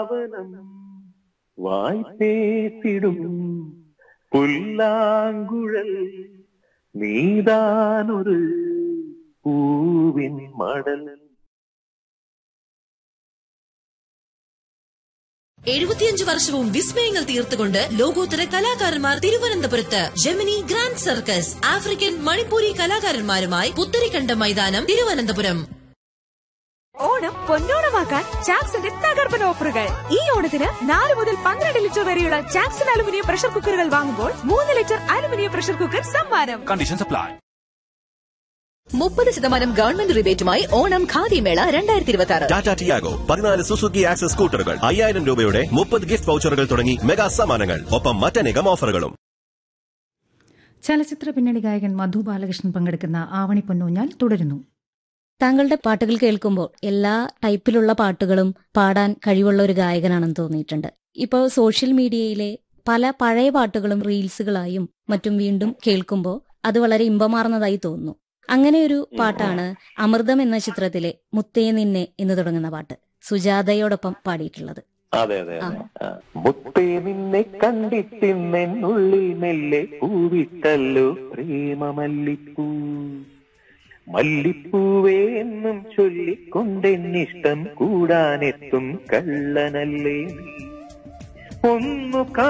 വായ്പേത്തിടും പുല്ലാങ്കുഴൽ നീതാനൊരു പൂവിൻ മടൽ എഴുപത്തിയഞ്ച് വർഷവും വിസ്മയങ്ങൾ തീർത്തുകൊണ്ട് ലോകോത്തര കലാകാരന്മാർ തിരുവനന്തപുരത്ത് Gemini grand circus African Manipuri കലാകാരന്മാരുമായി പുത്തരിക്കണ്ട മൈതാനം തിരുവനന്തപുരം ഓണം പൊന്നോണമാക്കാൻ ചാക്സിന്റെ തകർപ്പൻ ഓഫറുകൾ ഈ ഓണത്തിന് നാല് മുതൽ പന്ത്രണ്ട് ലിറ്റർ വരെയുള്ള ചാക്സൺ അലുമിനിയം പ്രഷർ കുക്കറുകൾ വാങ്ങുമ്പോൾ മൂന്ന് ലിറ്റർ അലുമിനിയം പ്രഷർ കുക്കർ സമ്മാനം Conditions apply. മുപ്പത് ശതമാനം ഗവൺമെന്റ് റിബേറ്റുമായി ഓണം ഖാദി മേള രണ്ടായിരത്തി ഇരുപത്തി ആറ് ടാറ്റ ടിയാഗോ പതിനാല് സുസുക്കി ആക്സസ് സ്കൂട്ടറുകൾ അയ്യായിരം രൂപയുടെ മുപ്പത് ഗിഫ്റ്റ് വൗച്ചറുകൾ തുടങ്ങി മെഗാ സമ്മാനങ്ങൾ ഒപ്പം മറ്റനേകം ഓഫറുകളും ചലച്ചിത്ര പിന്നണി ഗായകൻ മധു ബാലകൃഷ്ണൻ പങ്കെടുക്കുന്ന ആവണി പൊന്നൂഞ്ഞാൽ തുടരുന്നു താങ്കളുടെ പാട്ടുകൾ കേൾക്കുമ്പോൾ എല്ലാ ടൈപ്പിലുള്ള പാട്ടുകളും പാടാൻ കഴിവുള്ള ഒരു ഗായകനാണെന്ന് തോന്നിയിട്ടുണ്ട് ഇപ്പോൾ സോഷ്യൽ മീഡിയയിലെ പല പഴയ പാട്ടുകളും റീൽസുകളായും മറ്റും വീണ്ടും കേൾക്കുമ്പോൾ അത് വളരെ ഇമ്പമാർന്നതായി തോന്നുന്നു അങ്ങനെ ഒരു പാട്ടാണ് അമൃതം എന്ന ചിത്രത്തിലെ മുത്തേ നിന്നെ എന്ന് തുടങ്ങുന്ന പാട്ട് സുജാതയോടൊപ്പം പാടിയിട്ടുള്ളത് അതെ അതെ അതെ ആ. മുത്തേ നിന്നെ കണ്ടിട്ടിന്നെന്നുള്ളിൽ മെല്ലെ പൂവിട്ടല്ലോ പ്രേമമല്ലിപ്പൂ മല്ലിപ്പൂവേ എന്നും ചൊല്ലിക്കൊണ്ടെന്നിഷ്ടം കൂടാനെത്തും കള്ളനല്ലേ നീ ഒന്നു കാ